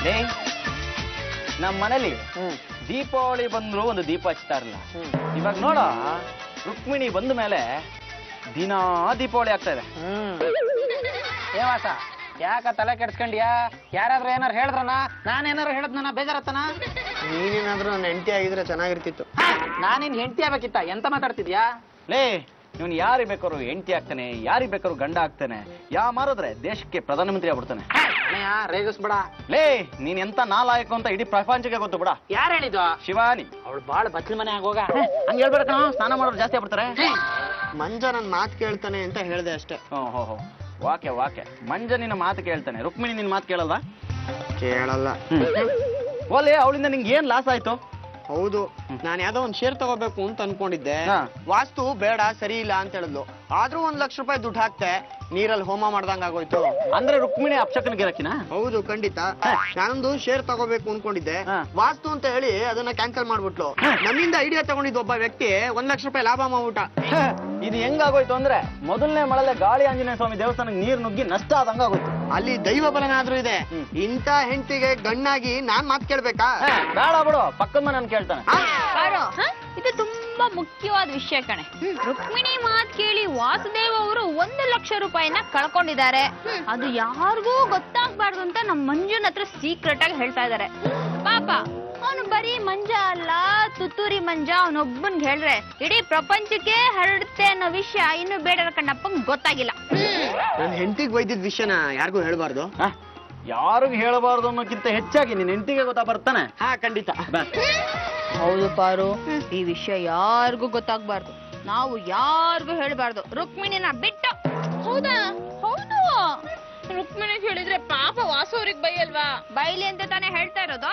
ಲೇ ನಮ್ಮ ಮನೇಲಿ ಹ್ಮ್ ದೀಪಾವಳಿ ಬಂದ್ರು ಒಂದು ದೀಪ ಹಚ್ತಾ ಇರಲಿಲ್ಲ ಹ್ಮ್ ಇವಾಗ ನೋಡ ರುಕ್ಮಿಣಿ ಬಂದ ಮೇಲೆ ದಿನಾ ದೀಪಾವಳಿ ಆಗ್ತಾ ಇದೆ ಹ್ಮ್ ಏ ವಾಸ ಯಾಕ ತಲೆ ಕೆಡ್ಸ್ಕೊಂಡ್ಯಾ ಯಾರಾದ್ರೂ ಏನಾರು ಹೇಳಿದ್ರನ ನಾನ್ ಏನಾರು ಹೇಳದ್ನ ಬೇಜಾರತ್ತನ ನೀನೇನಾದ್ರೂ ನನ್ನ ಹೆಂಡತಿ ಆಗಿದ್ರೆ ಚೆನ್ನಾಗಿರ್ತಿತ್ತು ನಾನಿನ್ ಹೆಂಡತಿ ಆಗ್ಬೇಕಿತ್ತ ಎಂತ ಮಾತಾಡ್ತಿದ್ಯಾ ಲೇ ಇವನು ಯಾರಿಗೆ ಬೇಕಾದ್ರು ಹೆಂಡತಿ ಆಗ್ತಾನೆ ಯಾರಿಗೆ ಬೇಕಾದ್ರು ಗಂಡ ಆಗ್ತಾನೆ ಯಾ ಮಾರಿದ್ರೆ ದೇಶಕ್ಕೆ ಪ್ರಧಾನಮಂತ್ರಿ ಆಗ್ಬಿಡ್ತಾನೆ ಅಣ್ಣಯ್ಯ ರೇಗಿಸ್ಬೇಡ ಲೇ ನೀನ್ ಎಂತ ನಾಲಾಯಕ ಅಂತ ಇಡೀ ಪ್ರಪಂಚಕ್ಕೆ ಗೊತ್ತು ಬಿಡ ಯಾರು ಹೇಳಿದ್ವ ಶಿವಾನಿ ಅವಳು ಬಾಳ ಬಚ್ಚಲ ಮನೆ ಆಗೋಗ ಹಂಗ ಹೇಳ್ಬೇಡ ಕಣೋ, ಸ್ನಾನ ಮಾಡೋರು ಜಾಸ್ತಿ ಆಗ್ಬಿಡ್ತಾರೆ ಮಂಜ ನನ್ ಮಾತು ಕೇಳ್ತಾನೆ ಅಂತ ಹೇಳ್ದೆ ಅಷ್ಟೇ ಹ್ಮ್ ಹೋ ಹೋ ವಾಕೆ ವಾಕೆ ಮಂಜ ನಿನ್ನ ಮಾತು ಕೇಳ್ತಾನೆ ರುಕ್ಮಿಣಿ ನಿನ್ನ ಮಾತು ಕೇಳಲ್ವಾ ಕೇಳಲ್ಲ ಓಲೆ ಅವಳಿಂದ ನಿಂಗೆ ಏನ್ ಲಾಸ್ ಆಯ್ತು ಹೌದು ನಾನು ಯಾವ್ದೋ ಒಂದ್ ಶೇರ್ ತಗೋಬೇಕು ಅಂತ ಅನ್ಕೊಂಡಿದ್ದೆ ಹಾ. ವಾಸ್ತು ಬೇಡ ಸರಿ ಇಲ್ಲ ಅಂತ ಹೇಳಿದ್ಲು ಆದ್ರೂ ಒಂದ್ ಲಕ್ಷ ರೂಪಾಯಿ ದುಡ್ಡು ಹಾಕ್ತೆ ನೀರಲ್ಲಿ ಹೋಮ ಮಾಡ್ದಂಗ ಆಗೋಯ್ತು ಅಂದ್ರೆ ರುಕ್ಮಿಣಿ ಅಪ್ಶಕನ್ ಗಿರಕಿನ ಹೌದು ಖಂಡಿತ ನಾನೊಂದು ಶೇರ್ ತಗೋಬೇಕು ಅನ್ಕೊಂಡಿದ್ದೆ ಹಾ. ವಾಸ್ತು ಅಂತ ಹೇಳಿ ಅದನ್ನ ಕ್ಯಾನ್ಸಲ್ ಮಾಡ್ಬಿಟ್ಲು ನಮ್ಮಿಂದ ಐಡಿಯಾ ತಗೊಂಡಿದ್ದ ಒಬ್ಬ ವ್ಯಕ್ತಿ ಒಂದ್ ಲಕ್ಷ ರೂಪಾಯಿ ಲಾಭ ಮಾಡ್ಬಿಟ್ಟ ಇದು ಹೆಂಗಾಗೋಯ್ತು ಅಂದ್ರೆ ಮೊದಲನೇ ಮಳಲೆ ಗಾಳಿ ಆಂಜನೇಯ ಸ್ವಾಮಿ ದೇವಸ್ಥಾನಕ್ಕೆ ನೀರ್ ನುಗ್ಗಿ ನಷ್ಟ ಆದಂಗ ಆಗೋಯ್ತು ಅಲ್ಲಿ ದೈವ ಬಲನಾದ್ರೂ ಇದೆ ಹ್ಮ್. ಇಂಥ ಹೆಂಡತಿಗೆ ಗಣ್ಣಾಗಿ ನಾನ್ ಮಾತ್ ಕೇಳ್ಬೇಕಾ ಹೇ, ಬೇಡ ಬಿಡು ಪಕ್ಕದ ಮನೆ ನನ್ ಕೇಳ್ತಾನೆ ಆ? ಬಾರೋ ಇದು ತುಂಬಾ ಮುಖ್ಯವಾದ ವಿಷಯ ಕಣೆ ರುಕ್ಮಿಣಿ ಮಾತ್ ಕೇಳಿ ವಾಸುದೇವ ಅವರು ಒಂದು ಲಕ್ಷ ರೂಪಾಯಿನ ಕಳ್ಕೊಂಡಿದ್ದಾರೆ ಅದು ಯಾರಿಗೂ ಗೊತ್ತಾಗ್ಬಾರ್ದು ಅಂತ ನಮ್ ಮಂಜುನ್ ಹತ್ರ ಸೀಕ್ರೆಟ್ ಆಗಿ ಹೇಳ್ತಾ ಇದ್ದಾರೆ ಪಾಪ ಅವನು ಬರೀ ಮಂಜ ಅಲ್ಲ ತುತ್ತೂರಿ ಮಂಜ ಅವನೊಬ್ಬನ್ಗೆ ಹೇಳ್ರೆ ಇಡೀ ಪ್ರಪಂಚಕ್ಕೆ ಹರಡುತ್ತೆ ಅನ್ನೋ ವಿಷಯ ಇನ್ನು ಬೇಡರ ಕಣ್ಣಪ್ಪಂಗ್ ಗೊತ್ತಾಗಿಲ್ಲ ನನ್ ಹೆಂಡತಿಗೆ ಬೈದಿದ್ ವಿಷಯನ ಯಾರಿಗೂ ಹೇಳ್ಬಾರ್ದು ಹ? ಯಾರಿಗೂ ಹೇಳಬಾರ್ದು ಅನ್ನೋಕ್ಕಿಂತ ಹೆಚ್ಚಾಗಿ ನಿನ್ನ ಹೆಂಡತಿಗೆ ಗೊತ್ತಾ ಬರ್ತಾನೆ ಹಾ ಖಂಡಿತ ಬಾ. ಹೌದು ಪಾರು ಈ ವಿಷಯ ಯಾರಿಗೂ ಗೊತ್ತಾಗ್ಬಾರ್ದು ನಾವು ಯಾರಿಗೂ ಹೇಳ್ಬಾರ್ದು ರುಕ್ಮಿಣಿನ ಬಿಟ್ಟು ಹೌದಾ ಹೌದು ರುಕ್ಮಿಣಿ ಹೇಳಿದ್ರೆ ಪಾಪ ವಾಸು ಅವ್ರಿಗೆ ಬೈಯಲ್ವಾ ಬೈಲಿ ಅಂತ ತಾನೇ ಹೇಳ್ತಾ ಇರೋದು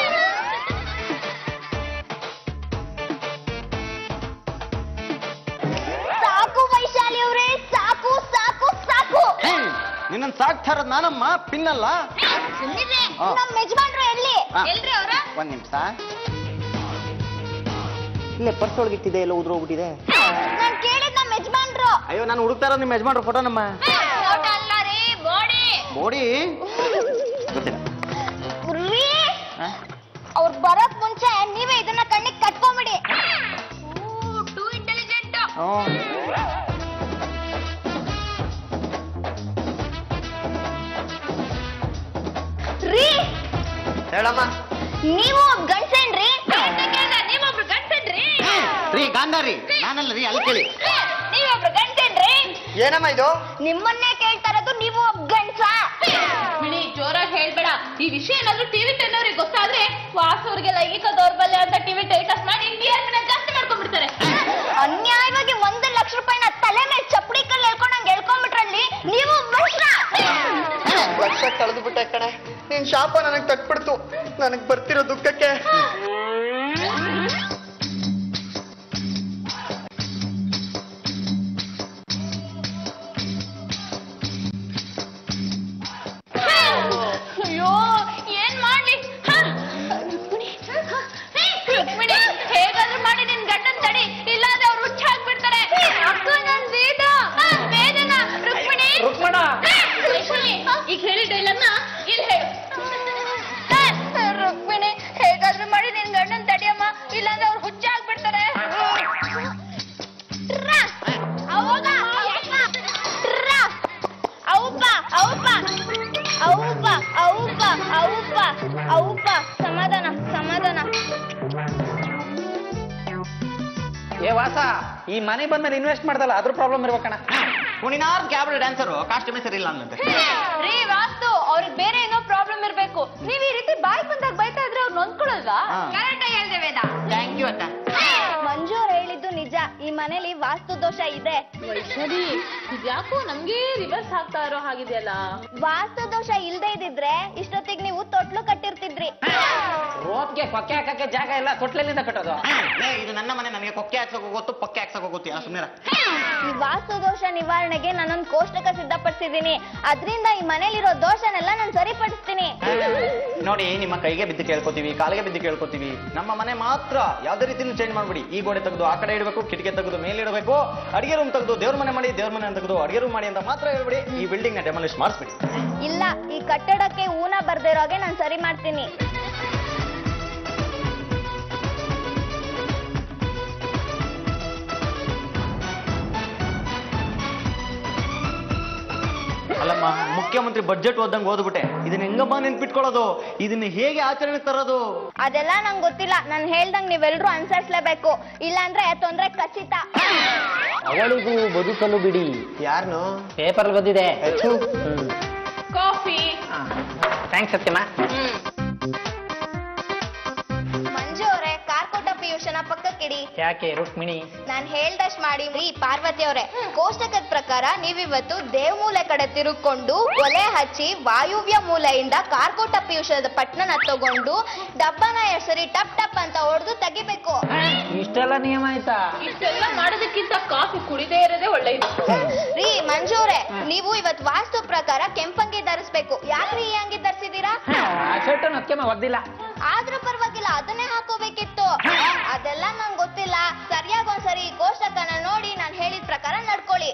ಸಾಕು ವೈಶಾಲಿ ಅವರೇ ಸಾಕು ಸಾಕು ಸಾಕು ಹೇ, ನಿನ್ನನ್ ಸಾಕ್ತಾ ಇರೋದ್ ನಾನಮ್ಮ ಪಿನ್ನಲ್ಲ ಸುಮ್ನಿರ್ರಿ. ಆ. ನಮ್ಮ ಯಜಮಾನ್ರು ಎಲ್ಲಿ ಆ, ಎಲ್ರಿ ಅವ್ರ ಒಂದ್ ನಿಮಿಷ ಇಲ್ಲೇ ಪರ್ಸ್ ಒಳಗಿಟ್ಟಿದೆ ಎಲ್ಲ ಉದ್ರೋಗ್ಬಿಟ್ಟಿದೆ ನಾನ್ ಕೇಳಿದ್ ನಮ್ಮ ಯಜಮಾನ್ರು ಅಯ್ಯೋ ನಾನು ಹುಡುಕ್ತಾ ಇರೋದು ನಿಮ್ಮ ಯಜಮಾನ್ರ ಫೋಟೋ ನಮ್ಮ ಫೋಟೋ ಅಲ್ಲ ರೀ ಬಾಡಿ ಬೋಡಿ ಗೊತ್ತಿಲ್ಲ ರೀ ಹ? ಅವ್ರು ಬರೋಕ್ ಮುಂಚೆ ನೀವೇ ಇದನ್ನ ಕಣ್ಣಿಗೆ ಕಟ್ಕೊಂಬಿಡಿ ಟೂ ಇಂಟೆಲಿಜೆಂಟ್ ರೀ ಹೇಳಮ್ಮ ನೀವು ಒಬ್ಬ ಗಂಡ್ಸೇನ್ರಿ ನೀವೊಬ್ರು ಗಂಟನ್ರಿ ರೀ ಗಾಂಧಾರಿ ನಾನಲ್ಲ ರೀ ಅಲ್ಲಿ ಕೇಳಿ ನೀವೊಬ್ರು ಗಂಡ್ಸೇನ್ರಿ ಏನಮ್ಮ ಇದು ನಿಮ್ಮನ್ನೇ ಕೇಳ್ತಾ ಇರೋದು ನೀವು ಒಬ್ಬ ಗಂಡ್ಸ ಮಿಣಿ ಜೋರಾಗಿ ಹೇಳ್ಬೇಡ ಈ ವಿಷಯ ಏನಾದ್ರೂ ಟಿವಿ ಟೆನ್ ಅವ್ರಿಗೆ ಗೊತ್ತಾದ್ರೆ ವಾಸು ಅವ್ರಿಗೆ ಲೈಂಗಿಕ ದೌರ್ಬಲ್ಯ ಅಂತ ಟಿವಿ ಟೈಟಸ್ ಮಾಡಿ ಇಂಡಿಯನ್ ಜಾಸ್ತಿ ಮಾಡ್ಕೊಂಡ್ಬಿಡ್ತಾರೆ ಅನ್ಯಾಯವಾಗಿ ಒಂದು ಲಕ್ಷ ರೂಪಾಯಿನ ತಲೆ ಮೇಲೆ ಚಪ್ಪಡಿ ಕಲ್ಲು ಹೇಳ್ಕೊಂಡಂಗ್ ಹೇಳ್ಕೊಂಡ್ಬಿಟ್ರಲ್ಲಿ ನೀವು ಮನುಷ್ಯ ಲಕ್ಷ ಕಳೆದು ಬಿಟ್ಟೆ ಕಣೆ ನಿನ್ ಶಾಪ ನನಗ್ ತಟ್ಬಿಡ್ತು ನನಗ್ ಬರ್ತಿರೋ ದುಃಖಕ್ಕೆ ಅಯ್ಯೋ ಏನ್ ಮಾಡ್ಲಿ ಹ? ರುಕ್ಮಿಣಿ ಹ? ರುಕ್ಮಿಣಿ ಹೇಗಾದ್ರೂ ಮಾಡಿ ನಿನ್ ಗಂಡನ್ ತಡಿ ಇಲ್ಲಾಂದ್ರೆ ಅವ್ರು ಹುಚ್ಚ ಹಾಕ್ಬಿಡ್ತಾರೆ ಅಕ್ಕ ನನ್ ವೇದ ವೇದನ ರುಕ್ಮಿಣಿ ರುಕ್ಮಣ ವೈಶಾಲಿ, ಈಗ ಹೇಳಿ ಡೈಲನ್ನ ಇಲ್ಲಿ ಹೇಳು ರುಕ್ಮಿಣಿ ಹೇಗಾದ್ರೂ ಮಾಡಿ ನಿನ್ ಗಂಡನ್ ತಡಿಯಮ್ಮ ಇಲ್ಲಾಂದ್ರೆ ಅವ್ರು ಹುಚ್ಚ ಆಗ್ಬಿಡ್ತಾರೆ ಅವಾಗ ಔಪ ಔಪ ಔಪ ಔಪ ಔಪ ಔಪ ಸಮಾಧಾನ ಸಮಾಧಾನ ಏ ವಾಸ ಈ ಮನೆ ಬಂದ್ಮೇಲೆ ಇನ್ವೆಸ್ಟ್ ಮಾಡ್ದಲ್ಲ ಅದ್ರ ಪ್ರಾಬ್ಲಮ್ ಇರ್ಬೇಕಣ್ಣ ಕುಣಿನಾರ್ ಕ್ಯಾಬ್ರೆ ಡ್ಯಾನ್ಸರು ಕಾಸ್ಟ್ಯೂಮೇ ಸರಿ ಇಲ್ಲ ಅನ್ನಂತೆ ರೀ ವಾಸ್ತು ಅವ್ರಿಗೆ ಬೇರೆ ಏನೋ ಪ್ರಾಬ್ಲಮ್ ಇರ್ಬೇಕು ನೀವ್ ಈ ರೀತಿ ಬಾಯ್ ಬಂದಾಗ ಬೈತಾ ಇದ್ರೆ ಅವ್ರು ನೊಂದ್ಕೊಳಲ್ವಾ ಹಾ. ಕರೆಕ್ಟ್ ಆಗಿ ಹೇಳ್ದೆ ವೇದ ಥ್ಯಾಂಕ್ ಯು ಅಕ್ಕ ಮಂಜು ಅವ್ರು ಹೇಳಿದ್ದು ನಿಜ ಈ ಮನೇಲಿ ವಾಸ್ತು ದೋಷ ಇದೆ ವೈಷ್ಣವಿ ಇದ್ಯಾಕೋ ನಮ್ಗೆ ರಿವರ್ಸ್ ಆಗ್ತಾ ಇರೋ ಹಾಗಿದೆಯಲ್ಲ ವಾಸ್ತು ದೋಷ ಇಲ್ದೇ ಇದ್ದಿದ್ರೆ ಇಷ್ಟೊತ್ತಿಗೆ ನೀವು ತೊಟ್ಲು ಕಟ್ಟಿರ್ತಿದ್ರಿ ರೋಪ್ಗೆ ಕೊಕ್ಕೆ ಹಾಕಕ್ಕೆ ಜಾಗ ಇಲ್ಲ ತೊಟ್ಲಲ್ಲಿಂದ ಕಟ್ಟೋದು ಲೇ, ಇದು ನನ್ನ ಮನೆ ನನಗೆ ಕೊಕ್ಕೆ ಹಾಕ್ಸಕ್ ಗೊತ್ತು ಪಕ್ಕೆ ಹಾಕ್ಸಕ್ ಗೊತ್ತು ಯಾ ಸುಮ್ಮನೆ ಈ ವಾಸ್ತು ದೋಷ ನಿವಾರಣೆಗೆ ನಾನೊಂದು ಕೋಷ್ಟಕ ಸಿದ್ಧಪಡಿಸಿದ್ದೀನಿ ಅದರಿಂದ ಈ ಮನೇಲಿರೋ ದೋಷನೆಲ್ಲ ನಾನು ಸರಿಪಡಿಸ್ತೀನಿ ನೋಡಿ ನಿಮ್ಮ ಕೈಗೆ ಬಿದ್ದು ಕೇಳ್ಕೊತೀವಿ ಕಾಲಿಗೆ ಬಿದ್ದು ಕೇಳ್ಕೊತೀವಿ ನಮ್ಮ ಮನೆ ಮಾತ್ರ ಯಾವ್ದೇ ರೀತಿನೂ ಚೇಂಜ್ ಮಾಡ್ಬಿಡಿ ಈ ಗೋಡೆ ತೆಗೆದು ಆ ಕಡೆ ಇಡಬೇಕು ಕಿಟಕಿ ಕೆಳಗೆ ತೆಗೆದು ಮೇಲಿಡಬೇಕು ಅಡಿಗೆ ರೂಮ್ ತೆಗೆದು ದೇವ್ರ ಮನೆ ಮಾಡಿ ದೇವ್ರ ಮನೆ ತೆಗೆದು ಅಡಿಗೆ ರೂಮ್ ಮಾಡಿ ಅಂತ ಮಾತ್ರ ಹೇಳ್ಬಿಡಿ ಈ ಬಿಲ್ಡಿಂಗ್ ನ ಡೆಮಾಲಿಷ್ ಮಾಡಿಸ್ಬಿಡಿ ಇಲ್ಲ ಈ ಕಟ್ಟಡಕ್ಕೆ ಊನ ಬರ್ದಿರೋಗೆ ನಾನು ಸರಿ ಮಾಡ್ತೀನಿ ಅಲ್ಲಮ್ಮ ಮುಖ್ಯಮಂತ್ರಿ ಬಜೆಟ್ ಓದಂಗೆ ಓದ್ಬಿಟ್ಟೆ ಇದನ್ನ ಹೆಂಗಮ್ಮ ನೆನ್ಪಿಟ್ಕೊಳ್ಳೋದು ಇದನ್ನ ಹೇಗೆ ಆಚರಣೆ ತರೋದು ಅದೆಲ್ಲ ನಂಗೆ ಗೊತ್ತಿಲ್ಲ ನಾನು ಹೇಳ್ದಂಗ್ ನೀವೆಲ್ರೂ ಅನುಸರಿಸ್ಲೇಬೇಕು ಇಲ್ಲಾಂದ್ರೆ ತೊಂದ್ರೆ ಖಚಿತ ಅವಳಿಗೂ ಬದುಕಲು ಬಿಡಿ ಯಾರನು ಪೇಪರ್ ಬಂದಿದೆ ಕಾಫಿ ಥ್ಯಾಂಕ್ಸ್ ಸತ್ಯಮ್ಮ ಮಂಜು ಅವರೇ ಕಾರ್ಕೋಟ ಪಿಯೂಷನ ಪಕ್ಕಕ್ಕಿಡಿ ಯಾಕೆ ರುಕ್ಮಿಣಿ ನಾನ್ ಹೇಳ್ದಷ್ಟ್ ಮಾಡಿ ರೀ ಪಾರ್ವತಿ ಅವರೇ ಕೋಷ್ಟಕದ ಪ್ರಕಾರ ನೀವಿವತ್ತು ದೇವಮೂಲೆ ಕಡೆ ತಿರುಗ್ಕೊಂಡು ಒಲೆ ಹಚ್ಚಿ ವಾಯುವ್ಯ ಮೂಲೆಯಿಂದ ಕಾರ್ಕೋಟ ಪಿಯೂಷದ ಪಟ್ನನ ತಗೊಂಡು ಡಬ್ಬನ ಎಸರಿ ಟಪ್ ಟಪ್ ಅಂತ ಹೊಡೆದು ತೆಗಿಬೇಕು ಇಷ್ಟೆಲ್ಲ ನಿಯಮ ಆಯ್ತಾ ಇಷ್ಟೆಲ್ಲ ಮಾಡೋದಕ್ಕಿಂತ ಕಾಫಿ ಕುಡಿದೇ ಇರೋದೇ ಒಳ್ಳೆಯದು ರೀ ಮಂಜು ಅವರೇ ನೀವು ಇವತ್ ವಾಸ್ತು ಪ್ರಕಾರ ಕೆಂಪಂಗಿ ಧರಿಸ್ಬೇಕು ಯಾಕ್ರಿ ಈ ಅಂಗಿ ಧರಿಸಿದೀರಾ ಆ ಶರ್ಟ್ ಅತ್ಯಮ್ಮ ಒಗ್ದಿಲ್ಲ ಆದ್ರೂ ಪರವಾಗಿಲ್ಲ ಅದನ್ನೇ ಹಾಕೋಬೇಕಿತ್ತು ಅದೆಲ್ಲ ನಂಗೆ ಗೊತ್ತಿಲ್ಲ ಸರಿಯಾಗಿ ಒಂದ್ಸರಿ ಈ ಕೋಷ್ಟಕನ ನೋಡಿ ನಾನು ಹೇಳಿದ ಪ್ರಕಾರ ನಡ್ಕೊಳ್ಳಿ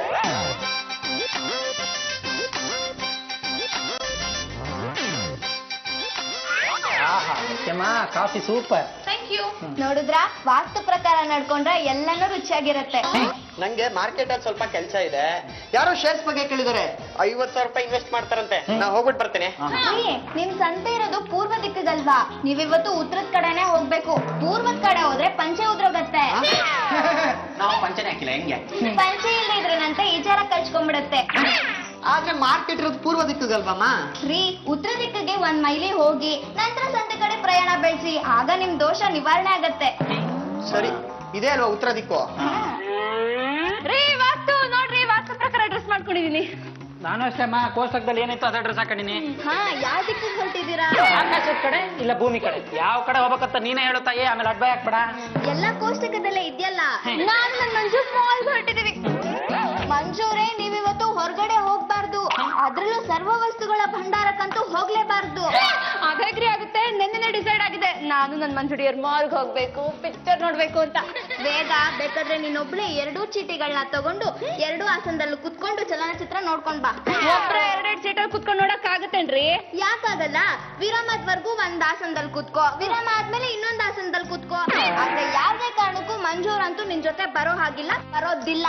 ಆಹಾ Satyamma coffee super thank you ನೋಡಿದ್ರ ವಾಸ್ತು ಪ್ರಕಾರ ನಡ್ಕೊಂಡ್ರೆ ಎಲ್ಲನೂ ರುಚಿಯಾಗಿರತ್ತೆ ನಂಗೆ ಮಾರ್ಕೆಟ್ ಅಲ್ಲಿ ಸ್ವಲ್ಪ ಕೆಲಸ ಇದೆ ಯಾರೋ ಶೇರ್ಸ್ ಬಗ್ಗೆ ಕೇಳಿದಾರೆ ಐವತ್ ಸಾವಿರ ರೂಪಾಯಿ ಇನ್ವೆಸ್ಟ್ ಮಾಡ್ತಾರಂತೆ ನಾ ಹೋಗ್ಬಿಟ್ಟು ಬರ್ತೇನೆ ರೀ, ನಿಮ್ ಸಂತೆ ಇರೋದು ಪೂರ್ವ ದಿಕ್ಕಗಲ್ವಾ ನೀವಿವತ್ತು ಉತ್ತರದ ಕಡೆನೆ ಹೋಗ್ಬೇಕು ಪೂರ್ವದ ಕಡೆ ಹೋದ್ರೆ ಪಂಚೆ ಉದ್ರೋಗತ್ತೆ ನಾವು ಪಂಚನೆ ಹಾಕಿಲ್ಲ ಹೆಂಗೆ ಪಂಚೆ ಇಲ್ಲದೆ ಇದ್ರೇನಂತೆ ಈಚಾರ ಕಚ್ಕೊಂಡ್ಬಿಡತ್ತೆ ಆದ್ರೆ ಮಾರ್ಕೆಟ್ ಇರೋದು ಪೂರ್ವ ದಿಕ್ಕಗಲ್ವಮ್ಮ ರೀ ಉತ್ತರ ದಿಕ್ಕಿಗೆ ಒಂದ್ ಮೈಲಿ ಹೋಗಿ ನಂತರ ಸಂತೆ ಕಡೆ ಪ್ರಯಾಣ ಬೆಳೆಸಿ ಆಗ ನಿಮ್ ದೋಷ ನಿವಾರಣೆ ಆಗತ್ತೆ ಸರಿ ಇದೇ ಅಲ್ವಾ ಉತ್ತರ ದಿಕ್ಕು ರೀ ವಾಸ್ತು ನೋಡ್ರಿ ವಾಸ್ತು ಪ್ರಕಾರ ಡ್ರೆಸ್ ಮಾಡ್ಕೊಂಡಿದೀನಿ ನಾನು ಅಷ್ಟೇ ಅಮ್ಮ ಕೋಷ್ಟಕದಲ್ಲಿ ಏನಿತ್ತು ಅದೇ ಡ್ರೆಸ್ ಹಾಕೊಂಡಿನಿ ಹಾ ಯಾವ ದಿಕ್ಕಿಗೆ ಹೊರಟಿದ್ದೀರಾ ಆಕಾಶದ ಕಡೆ ಇಲ್ಲ ಭೂಮಿ ಕಡೆ ಯಾವ ಕಡೆ ಹೋಗ್ಬೇಕಂತ ನೀನೇ ಹೇಳು ತಾಯಿ ಆಮೇಲೆ ಅಡ್ಬಾಯ್ ಹಾಕ್ಬೇಡ ಎಲ್ಲ ಕೋಷ್ಟಕದಲ್ಲೇ ಇದೆಯಲ್ಲ ನಾನ್ ನನ್ ಮಂಜು ಮಾಲ್ ಹೊರಟಿದೀವಿ ಮಂಜೂರೇ ನೀವಿವತ್ತು ಹೊರಗಡೆ ಹೋಗ್ಬಾರ್ದು ಅದ್ರಲ್ಲೂ ಸರ್ವ ವಸ್ತುಗಳ ಭಂಡಾರಕ್ಕಂತೂ ಹೋಗ್ಲೇಬಾರ್ದು ಅದೇಗ್ರಿ ಆಗುತ್ತೆ ನೆನ್ನೆ ಡಿಸೈಡ್ ಆಗಿದೆ ನಾನು ನನ್ನ ಮಂಜುಡಿಯರ್ ಮಾಲ್ಗೆ ಹೋಗ್ಬೇಕು ಪಿಕ್ಚರ್ ನೋಡ್ಬೇಕು ಅಂತ ಬೇಗ ಬೇಕಾದ್ರೆ ನೀನೊಬ್ಳೆ ಎರಡೂ ಚೀಟಿಗಳನ್ನ ತಗೊಂಡು ಎರಡೂ ಆಸನದಲ್ಲಿ ಕುತ್ಕೊಂಡು ಚಲನಚಿತ್ರ ನೋಡ್ಕೊಂಡ್ ಬಾ ಒಬ್ರ ಎರಡೆರಡು ಸೀಟಲ್ಲಿ ಕುತ್ಕೊಂಡು ನೋಡಕ್ ಆಗತ್ತೇನ್ರಿ ಯಾಕಾಗಲ್ಲ ವಿರಾಮದ್ವರ್ಗೂ ಒಂದ್ ಆಸನದಲ್ಲಿ ಕುತ್ಕೋ ವಿರಾಮ ಆದ್ಮೇಲೆ ಇನ್ನೊಂದ್ ಆಸನದಲ್ಲಿ ಕುತ್ಕೋ ಆದ್ರೆ ಯಾವ್ದೇ ಕಾರಣಕ್ಕೂ ಮಂಜೂರ್ ಅಂತೂ ನಿನ್ ಜೊತೆ ಬರೋ ಹಾಗಿಲ್ಲ ಬರೋದಿಲ್ಲ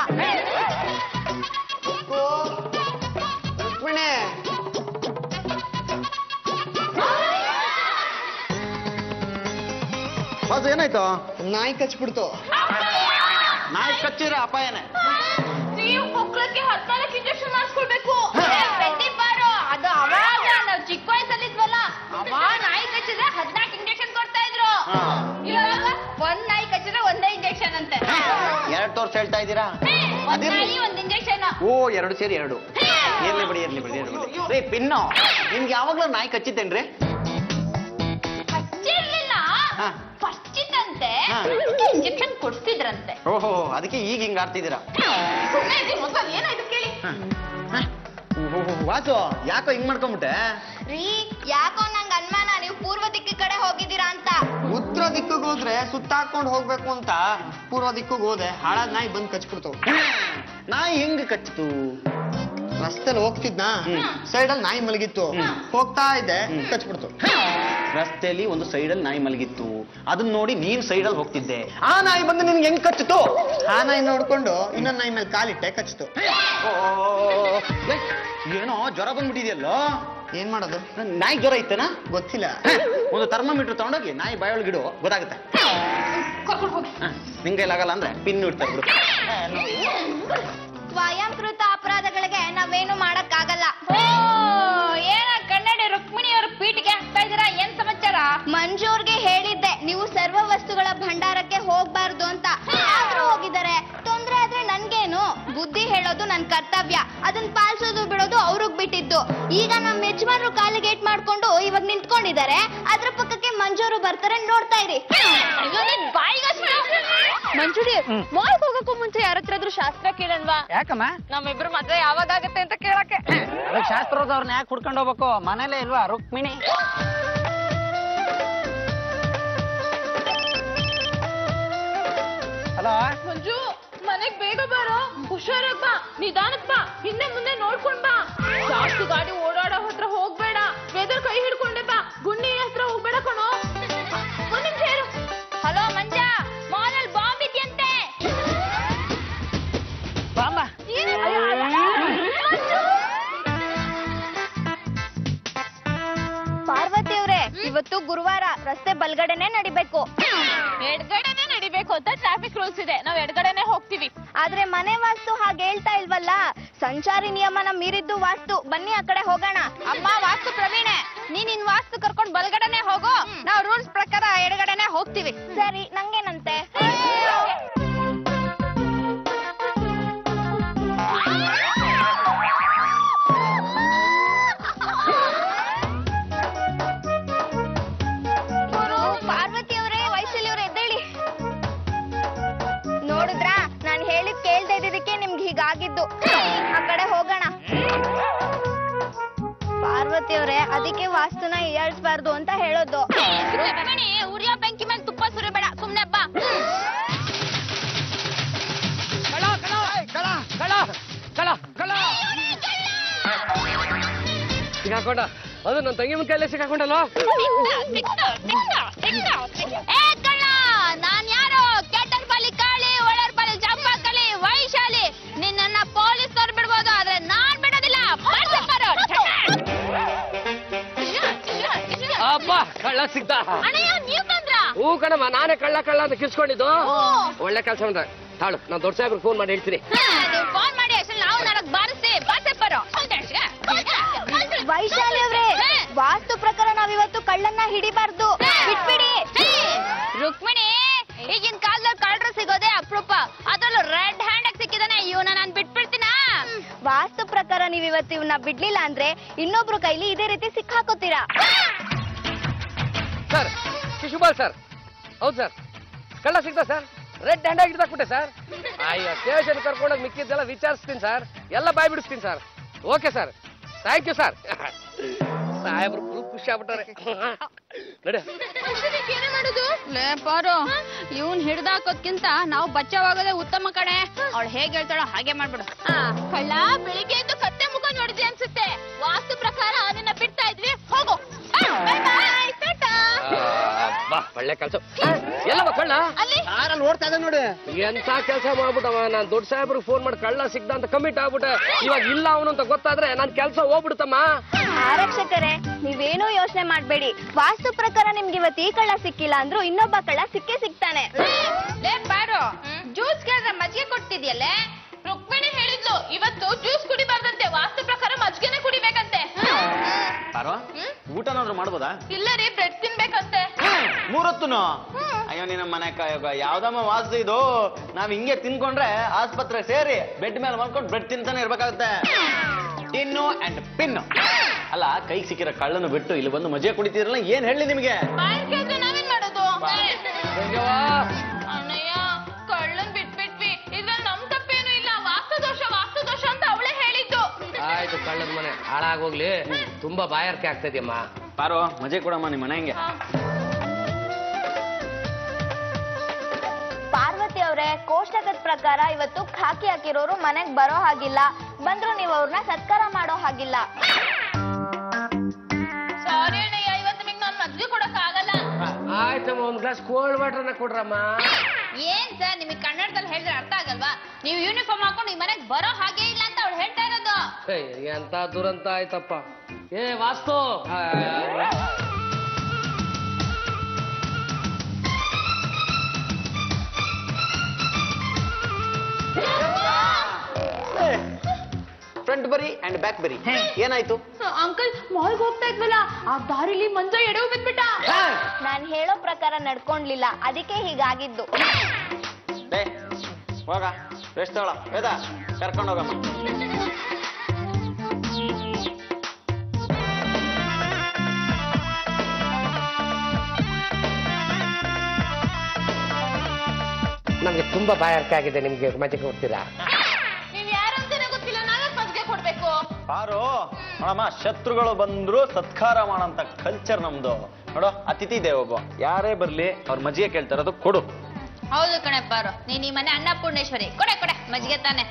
ರುಕ್ಮಿಣಿ ಬಾಸು ಏನಾಯ್ತು ನಾಯಿ ಕಚ್ಬಿಡ್ತು ನಾಯಿ ಕಚ್ಚಿದ್ರೆ ಅಪಾಯನೇ ನೀವು ಮಕ್ಕಳಿಗೆ ಹದಿನಾಲ್ಕು ಇಂಜೆಕ್ಷನ್ ಮಾಡಿಸ್ಕೊಳ್ಬೇಕು ಬಾರೋ ಅದು ಅವಾಗ ನಾವು ಚಿಕ್ಕ ವಯಸ್ಸಲ್ಲಿ ಇದ್ವಲ್ಲ ಅವಾಗ ನಾಯಿ ಕಚ್ಚಿದ್ರೆ ಹದಿನಾಲ್ಕು ಇಂಜೆಕ್ಷನ್ ಕೊಡ್ತಾ ಇದ್ರು ಹಾ. ಇವಾಗ ಒಂದ್ ನಾಯಿ ಕಚ್ಚಿದ್ರೆ ಒಂದೇ ಇಂಜೆಕ್ಷನ್ ಅಂತೆ ಎರಡ್ ತೋರ್ಸ್ ಹೇಳ್ತಾ ಇದ್ದೀರಾ ಒಂದ್ ಅದಿರ್ಲಿ. ನಾಯಿ ಒಂದ್ ಇಂಜೆಕ್ಷನ್ ಓ ಎರಡು ಸೇರಿ ಎರಡು ಇರ್ಲಿ ಬಿಡಿ ಇರ್ಲಿ ಬಿಡಿ ಇರ್ಲಿ ಬಿಡಿ ರೀ ಪಿನ್ನು ನಿಮ್ಗೆ ಯಾವಾಗ್ಲೂ ನಾಯಿ ಕಚ್ಚಿತ್ತೇನ್ರಿ ಹಚ್ಚಿರ್ಲಿಲ್ಲ ಹಾ. ಫಸ್ಟ್ ಇತ್ತಂತೆ ಹಾ. ಇಂಜೆಕ್ಷನ್ ಕೊಡ್ಸಿದ್ರಂತೆ ಓಹೋ ಅದಕ್ಕೆ ಈಗ ಹಿಂಗ್ ಆಡ್ತಿದ್ದೀರಾ ಸುಮ್ನೆ ಇರಿ, ಮೊದ್ಲು ಏನಾಯ್ತು ಕೇಳಿ ವಾಸು ಯಾಕೋ ಹಿಂಗ್ ಮಾಡ್ಕೊಂಬಿಟ್ಟೆ ರೀ ಯಾಕೋ ನಂಗ್ ಅನುಮಾನ ನೀವು ಪೂರ್ವ ದಿಕ್ಕಿ ಕಡೆ ಹೋಗಿದ್ದೀರಾ ಅಂತ ಉತ್ತರ ದಿಕ್ಕಿಗೆ ಹೋದ್ರೆ ಸುತ್ತಾಕೊಂಡು ಹೋಗ್ಬೇಕು ಅಂತ ಪೂರ್ವ ದಿಕ್ಕಿಗೆ ಹೋದೆ ಹಾಳಾದ್ ನಾಯಿ ಬಂದ್ ಕಚ್ಬಿಡ್ತು ನಾಯಿ ಹೆಂಗ್ ಕಚ್ಚಿತು ರಸ್ತೆಲಿ ಹೋಗ್ತಿದ್ನಾ ಹ್ಮ್. ಸೈಡ್ ಅಲ್ಲಿ ನಾಯಿ ಮಲಗಿತ್ತು ಹ್ಮ್. ಹೋಗ್ತಾ ಇದ್ದೆ ಹ್ಮ್. ಕಚ್ಬಿಡ್ತು ರಸ್ತೆಯಲ್ಲಿ ಒಂದು ಸೈಡಲ್ಲಿ ನಾಯಿ ಮಲಗಿತ್ತು ಅದನ್ನ ನೋಡಿ ನೀನ್ ಸೈಡಲ್ಲಿ ಹೋಗ್ತಿದ್ದೆ ಆ ನಾಯಿ ಬಂದು ನಿನ್ಗೆ ಹೆಂಗ್ ಕಚ್ಚಿತು ಆ ನಾಯಿ ನೋಡ್ಕೊಂಡು ಇನ್ನೊಂದ್ ನಾಯಿ ಮೇಲೆ ಕಾಲಿಟ್ಟೆ ಕಚ್ತು ಓ, ಏ, ಏನೋ ಜ್ವರ ಬಂದ್ಬಿಟ್ಟಿದೆಯಲ್ಲೋ ಏನ್ ಮಾಡೋದು ನಾಯಿ ಜ್ವರ ಇತ್ತನಾ ಗೊತ್ತಿಲ್ಲ ಒಂದು ಥರ್ಮೋಮೀಟರ್ ತಗೊಂಡೋಗಿ ನಾಯಿ ಬಾಯೊಳಗಿಡು ಗೊತ್ತಾಗುತ್ತೆ ಕರ್ಕೊಂಡು ಹೋಗಿ ಹ, ನಿಂಗೆ ಕೈಲಾಗಲ್ಲ ಅಂದ್ರೆ ಪಿನ್ ಇಡ್ತಾರೆ ಬಿಡು ಸ್ವಯಂಕೃತ ಅಪರಾಧಗಳಿಗೆ ನಾವೇನು ಮಾಡಕ್ಕಾಗಲ್ಲ ಓ ಏನ ಕನ್ನಡಿ ರುಕ್ಮಿಣಿ ಅವರು ಪೀಠಿಗೆ ಹಾಕ್ತಾ ಇದೀರಾ ಏನ್ ಸಮಾಚಾರ ಮಂಜೂರ್ಗೆ ಹೇಳಿದ್ದೆ ನೀವು ಸರ್ವ ವಸ್ತುಗಳ ಭಂಡಾರಕ್ಕೆ ಹೋಗ್ಬಾರ್ದು ಅಂತ ಆದ್ರೂ ಹೋಗಿದ್ದಾರೆ ತೊಂದ್ರೆ ಆದ್ರೆ ನನ್ಗೇನು ಬುದ್ಧಿ ಹೇಳೋದು ನನ್ ಕರ್ತವ್ಯ ಅದನ್ನ ಪಾಲಿಸೋದು ಬಿಡೋದು ಅವ್ರಿಗ್ ಬಿಟ್ಟಿದ್ದು ಈಗ ನಮ್ಮ ಯಜಮಾನ್ರು ಕಾಲಿಗೆ ಏಟ್ ಮಾಡ್ಕೊಂಡು ಇವಾಗ ನಿಂತ್ಕೊಂಡಿದ್ದಾರೆ ಅದ್ರ ಪಕ್ಕಕ್ಕೆ ಮಂಜೂರು ಬರ್ತಾರೆ ನೋಡ್ತಾ ಇರಿ ಮಂಜುಡಿ ಮಾಲ್ಗೆ ಹೋಗಕ್ಕೂ ಮುಂಚೆ ಯಾರ ಹತ್ರ ಶಾಸ್ತ್ರ ಕೇಳಲ್ವಾ ಯಾಕಮ್ಮ ನಮ್ಮಿಬ್ರು ಮದ್ವೆ ಯಾವಾಗ ಆಗತ್ತೆ ಅಂತ ಕೇಳಕ್ಕೆ ಅದಕ್ಕೆ ಶಾಸ್ತ್ರದವ್ರನ್ನ ಯಾಕೆ ಹುಡ್ಕೊಂಡು ಹೋಗ್ಬೇಕು ಮನೇಲೇ ಇಲ್ವಾ ರುಕ್ಮಿಣಿ ಹಲೋ ಮಂಜು ಮನೆಗ್ ಬೇಗ ಬಾರೋ ಹುಷಾರಾಗ್ ಬಾ ನಿಧಾನಕ್ ಬಾ ಹಿಂದೆ ಮುಂದೆ ನೋಡ್ಕೊಂಡ್ ಬಾ ಜಾಸ್ತಿ ಗಾಡಿ ಓಡಾಡೋ ಹತ್ರ ಹೋಗ್ಬೇಡ ವೆದರ್ ಕೈ ಹಿಡ್ಕೊಂಡೆ ಬಾ ಗುಂಡಿ ಹತ್ರ ಹೋಗ್ಬೇಡ ಕಣೋ ಒಂದ್ ನಿಮಿಷ ಇರು ಹಲೋ ಮಂಜ ಮಾಲಲ್ಲಿ ಬಾಂಬ್ ಇದೆಯಂತೆ ಬಾಂಬ ಪಾರ್ವತಿ ಅವ್ರೆ ಇವತ್ತು ಗುರುವಾರ ರಸ್ತೆ ಬಲ್ಗಡೆನೆ ನಡಿಬೇಕು ಎಡ್ಗಡೆನೆ ನಡಿಬೇಕು ಅಂತ ಟ್ರಾಫಿಕ್ ರೂಲ್ಸ್ ಇದೆ ನಾವ್ ಎಡ್ಗಡೆನೆ ಹೋಗ್ತೀವಿ ಆದ್ರೆ ಮನೆ ವಾಸ್ತು ಹಾಗೆ ಹೇಳ್ತಾ ಇಲ್ವಲ್ಲ ಸಂಚಾರಿ ನಿಯಮನ ಮೀರಿದ್ದು ವಾಸ್ತು ಬನ್ನಿ ಆ ಕಡೆ ಹೋಗೋಣ ಅಮ್ಮ ವಾಸ್ತು ಪ್ರವೀಣೆ ನೀನ್ ನಿನ್ ವಾಸ್ತು ಕರ್ಕೊಂಡ್ ಬಲಗಡೆನೆ ಹೋಗು ನಾವ್ ರೂಲ್ಸ್ ಪ್ರಕಾರ ಎಡಗಡೆನೆ ಹೋಗ್ತೀವಿ ಸರಿ ನಂಗೇನಂತೆ ಪಾರ್ವತಿ ಅವರೇ ವೈಶಾಲಿ ಅವರೇ ಎದ್ದೇಳಿ ನೋಡಿದ್ರಾ ನಾನ್ ಹೇಳಿದ್ ಕೇಳ್ದೆ ಇದ್ದಿದ್ದಕ್ಕೆ ನಿಮ್ಗೆ ಹೀಗಾಗಿದ್ದು ಆ ಕಡೆ ಹೋಗೋಣ ಪಾರ್ವತಿ ಅವರೇ ಅದಕ್ಕೆ ವಾಸ್ತುನ ಹೀಯಾಳಿಸ್ಬಾರ್ದು ಅಂತ ಹೇಳೋದು ರುಕ್ಮಿಣಿ ಉರಿಯೋ ಬೆಂಕಿ ಮೇಲೆ ತುಪ್ಪ ಸುರಿಬೇಡ ಸುಮ್ನೆ ಬಾ ಕಳ ಕಳ ಕಳ ಕಳ ಕಳ ಕಳ ಸಿಗಾಕೊಂಡ ಅದು ನನ್ನ ತಂಗಿ ಮುಂದೆ ಕೈಲೇ ಸಿಗಾಕೊಂಡಲ್ಲ ಏ ಕಳ್ಳ ನಾನ್ ಯಾರು ಕೇಟನ್ ಪಾಲಿ ಕಾಳಿ ಒಳರ್ ಪಾಲಿ ಜಂಪಾಕಲಿ ವೈಶಾಲಿ ನಿನ್ನನ್ನ ಪೊಲೀಸ್ ಅವ್ರು ಬಿಡ್ಬೋದು ಆದ್ರೆ ನಾನ್ ಬಿಡೋದಿಲ್ಲ ಬರ್ಸೆ ಬರೋ. ಅಬ್ಬ ಕಳ್ಳ ಸಿಗ್ತಾ ಅಣ್ಣಯ್ಯ ನೀವ್ ಬಂದ್ರ ಹೂ ಕಣಮ್ಮ ನಾನೇ ಕಳ್ಳ ಕಳ್ಳ ಅಂತ ಕಿಸ್ಕೊಂಡಿದ್ದು ಒಳ್ಳೆ ಕೆಲಸ ಬಂದ ತಾಳು ನಾನು ದೊಡ್ಡ ಸಾಹೇಬ್ರಿಗೆ ಫೋನ್ ಮಾಡಿ ಹೇಳ್ತೀನಿ ನೀವು ಫೋನ್ ಮಾಡಿ ಅಷ್ಟೇ ನಾವು ನನಗ್ ಬಾರಿಸಿ ಬರ್ಸೆ ಬರೋ ವೈಶಾಲಿ ಅವ್ರೆ ವಾಸ್ತು ಪ್ರಕಾರ ನಾವಿವತ್ತು ಕಳ್ಳನ್ನ ಹಿಡಿಬಾರ್ದು ಬಿಟ್ಬಿಡಿ ರುಕ್ಮಿಣಿ ಈಗಿನ ಕಾಲದಲ್ಲಿ ಕಳ್ಳರು ಸಿಗೋದೇ ಅಪರೂಪ ಅದ್ರಲ್ಲೂ ರೆಡ್ ಹ್ಯಾಂಡ್ ಆಗಿ ಸಿಕ್ಕಿದಾನೆ ಇವನ ನಾನ್ ಬಿಟ್ಬಿಡ್ತೀನಾ ವಾಸ್ತು ಪ್ರಕಾರ ನೀವ್ ಇವತ್ತು ಇವನ್ನ ಬಿಡ್ಲಿಲ್ಲ ಅಂದ್ರೆ ಇನ್ನೊಬ್ರು ಕೈಲಿ ಇದೇ ರೀತಿ ಸಿಕ್ಕಾಕೋತೀರಾ ಸರ್ ಶಿಶುಪಾಲ್ ಸರ್ ಹೌದು ಸರ್ ಕಳ್ಳ ಸಿಗ್ತಾ ಸರ್ ರೆಡ್ ಹ್ಯಾಂಡ್ ಆಗಿ ಹಿಡ್ದಾಕ್ಬಿಟ್ಟೆ ಸರ್ ಅಯ್ಯೋ ಸ್ಟೇಷನ್ ಕರ್ಕೊಂಡೋಗಿ ಮಿಕ್ಕಿದ್ದೆಲ್ಲ ವಿಚಾರಿಸ್ತೀನಿ ಸರ್ ಎಲ್ಲ ಬಾಯ್ ಬಿಡಿಸ್ತೀನಿ sir okay sir thank you sir ಸಾಹೇಬ್ರು ಫುಲ್ ಖುಷಿ ಆಗ್ಬಿಟ್ಟಾರೆ ನಡೆ ಏನೇ ಮಾಡುದು ಲೇ ಪಾರು ಇವನ್ ಹಿಡ್ದಾಕೋದ್ಕಿಂತ ನಾವು ಬಚಾವಾಗೋದೇ ಉತ್ತಮ ಕಣೆ ಅವಳು ಹೇಗೆ ಹೇಳ್ತಾಳೋ ಹಾಗೆ ಮಾಡ್ಬಿಡು ಆ, ಕಳ್ಳ ಬೆಳಿಗ್ಗೆ ಎದ್ದು ಕತ್ತೆ ಮುಖ ನೋಡಿದ್ರಿ ಅನ್ಸುತ್ತೆ ವಾಸ್ತು ಪ್ರಕಾರ ನಿನ್ನ ಬಿಡ್ತಾ ಇದ್ವಿ ಹೋಗು ಬೈ ಬೈ ಟಾಟಾ ಬಾ ಒಳ್ಳೆ ಕೆಲಸ ಎಲ್ಲವ ಕಳ್ಳ ಅಲ್ಲಿ ಕಾರಲ್ಲಿ ಓಡ್ತಾ ಇದ್ದ ನೋಡಿ ಎಂತ ಕೆಲಸ ಮಾಡ್ಬಿಟ್ಟವ ನಾನ್ ದೊಡ್ಡ ಸಾಹೇಬ್ರಿಗೆ ಫೋನ್ ಮಾಡಿ ಕಳ್ಳ ಸಿಗ್ದ ಅಂತ ಕಮಿಟ್ ಆಗ್ಬಿಟ್ಟೆ ಇವಾಗ ಇಲ್ಲ ಅವನು ಅಂತ ಗೊತ್ತಾದ್ರೆ ನನ್ ಕೆಲಸ ಹೋಗ್ಬಿಡುತ್ತಮ್ಮ ಆರಕ್ಷಕರೇ ನೀವೇನೂ ಯೋಚನೆ ಮಾಡ್ಬೇಡಿ ವಾಸ್ತು ಪ್ರಕಾರ ನಿಮ್ಗೆ ಇವತ್ತು ಈ ಕಳ್ಳ ಸಿಕ್ಕಿಲ್ಲ ಅಂದ್ರೂ ಇನ್ನೊಬ್ಬ ಕಳ್ಳ ಸಿಕ್ಕೇ ಸಿಗ್ತಾನೆ ಲೇ ಪಾರು ಜ್ಯೂಸ್ ಕೇಳಿದ್ರೆ ಮಜ್ಜಿಗೆ ಕೊಡ್ತಿದ್ಯಲ್ಲೇ ರುಕ್ಮಿಣಿ ಹೇಳಿದ್ಲು ಇವತ್ತು ಜ್ಯೂಸ್ ಕುಡಿಬಾರ್ದಂತೆ ವಾಸ್ತು ಪ್ರಕಾರ ಮಜ್ಗೆನೆ ಕುಡಿಬೇಕಂತೆ ಪಾರೋ ಊಟನಾದ್ರೂ ಮಾಡ್ಬೋದಾ ಇಲ್ಲ ರೀ ಬ್ರೆಡ್ ತಿನ್ಬೇಕಂತೆ ಮೂರೊತ್ತುನು ಅಯ್ಯೋ ನಿನ್ನ ಮನೆ ಕಾಯೋಗ ಯಾವ್ದಮ್ಮ ವಾಸ್ತು ಇದು ನಾವ್ ಹಿಂಗೆ ತಿನ್ಕೊಂಡ್ರೆ ಆಸ್ಪತ್ರೆ ಸೇರಿ ಬೆಡ್ ಮೇಲೆ ಮಲ್ಕೊಂಡು ಬ್ರೆಡ್ ತಿಂತಾನೆ ಇರ್ಬೇಕಾಗುತ್ತೆ ಟಿನ್ನು ಅಂಡ್ ಪಿನ್ನು ಅಲ್ಲ ಕೈಗೆ ಸಿಕ್ಕಿರೋ ಕಳ್ಳನ್ನು ಬಿಟ್ಟು ಇಲ್ಲಿ ಬಂದು ಮಜೆ ಕುಡಿತಿದ್ರಲ್ಲ ಏನ್ ಹೇಳಿ ನಿಮ್ಗೆ ಬಾಯ್ ಕೇಳಿದ್ರೆ ನಾವೇನ್ ಮಾಡೋದು ಅಣ್ಣಯ್ಯ ಕಳ್ಳನ್ ಬಿಟ್ಬಿಟ್ವಿ ಇದ್ರಲ್ಲಿ ನಮ್ ತಪ್ಪೇನು ಇಲ್ಲ ವಾಸ್ತು ದೋಷ ವಾಸ್ತು ದೋಷ ಅಂತ ಅವಳೇ ಹೇಳಿದ್ದು ಆಯ್ತು ಕಳ್ಳದ ಮನೆ ಹಾಳಾಗೋಗ್ಲಿ ತುಂಬಾ ಬಾಯಾರಿಕೆ ಆಗ್ತದೆಯಮ್ಮ ಪಾರೋ ಮಜೆ ಕೊಡಮ್ಮ ನಿಮ್ಮ ಮನೆ ಹಿಂಗೆ ಪಾರ್ವತಿ ಅವರೇ ಕೋಷ್ಟಕದ ಪ್ರಕಾರ ಇವತ್ತು ಖಾಕಿ ಹಾಕಿರೋರು ಮನೆಗ್ ಬರೋ ಹಾಗಿಲ್ಲ ಬಂದ್ರು ನೀವು ಅವ್ರನ್ನ ಸತ್ಕಾರ ಮಾಡೋ ಹಾಗಿಲ್ಲ ಸಾರಿ ಅಣ್ಣಯ್ಯ ಇವತ್ತು ನಿಮಗೆ ನಾನು ಮಜ್ಜಿಗೆ ಕೊಡಕ್ ಆಗಲ್ಲ ಆಯ್ತಮ್ಮ ಒಂದ್ ಗ್ಲಾಸ್ ಕೋಲ್ಡ್ ವಾಟರ್ನ ಕೊಡ್ರಮ್ಮ ಏನ್ ಸರ್ ನಿಮಗೆ ಕನ್ನಡದಲ್ಲಿ ಹೇಳಿದ್ರೆ ಅರ್ಥ ಆಗಲ್ವಾ ನೀವು ಯೂನಿಫಾರ್ಮ್ ಹಾಕೊಂಡು ಈ ಮನೆಗೆ ಬರೋ ಹಾಗೆ ಇಲ್ಲ ಅಂತ ಅವಳು ಹೇಳ್ತಾ ಇರೋದು ಏಯ್, ಎಂತ ದುರಂತ ಆಯ್ತಪ್ಪ ಏ ವಾಸ್ತು ಆ, ಫ್ರಂಟ್ ಬರಿ ಅಂಡ್ ಬ್ಯಾಕ್ ಬರಿ ಏನಾಯ್ತು ಅಂಕಲ್ ಮಾಲ್ಗೆ ಹೋಗ್ತಾ ಇದ್ವಲ್ಲ ಆ ದಾರಿಲಿ ಮಂಜ ಎಡವು ಬಿದ್ಬಿಟ್ಟ ನಾನ್ ಹೇಳೋ ಪ್ರಕಾರ ನಡ್ಕೊಂಡ್ಲಿಲ್ಲ ಅದಕ್ಕೆ ಹೀಗಾಗಿದ್ದು ಡೇ ಹೋಗ ರೆಸ್ಟ್ ತಗೊಳ ವೇದ ಕರ್ಕೊಂಡು ಹೋಗಮ್ಮ ನಮ್ಗೆ ತುಂಬಾ ಬಾಯಾರಿಕೆ ಆಗಿದೆ ನಿಮ್ಗೆ ಮಜೆ ಕೊಡ್ತೀರಾ ನೀವ್ ಯಾರು ಅಂತಾನೆ ಗೊತ್ತಿಲ್ಲ ನಾವೇ ಮಜ್ಜಿಗೆ ಕೊಡ್ಬೇಕು ಪಾರು ನೋಡಮ್ಮ ಶತ್ರುಗಳು ಬಂದ್ರು ಸತ್ಕಾರ ಮಾಡಂತ ಕಲ್ಚರ್ ನಮ್ದು ನೋಡು ಅತಿಥಿ ದೇವೋಭವ ಯಾರೇ ಬರ್ಲಿ ಅವ್ರ ಮಜ್ಜಿಗೆ ಕೇಳ್ತಾರದು ಕೊಡು ಹೌದು ಕಣೆ ಬಾರು ನೀನ್ ಈ ಮನೆ ಅನ್ನಪೂರ್ಣೇಶ್ವರಿ ಕೊಡೆ ಕೊಡೆ ಮಜ್ಜಿಗೆ ತಾನೆ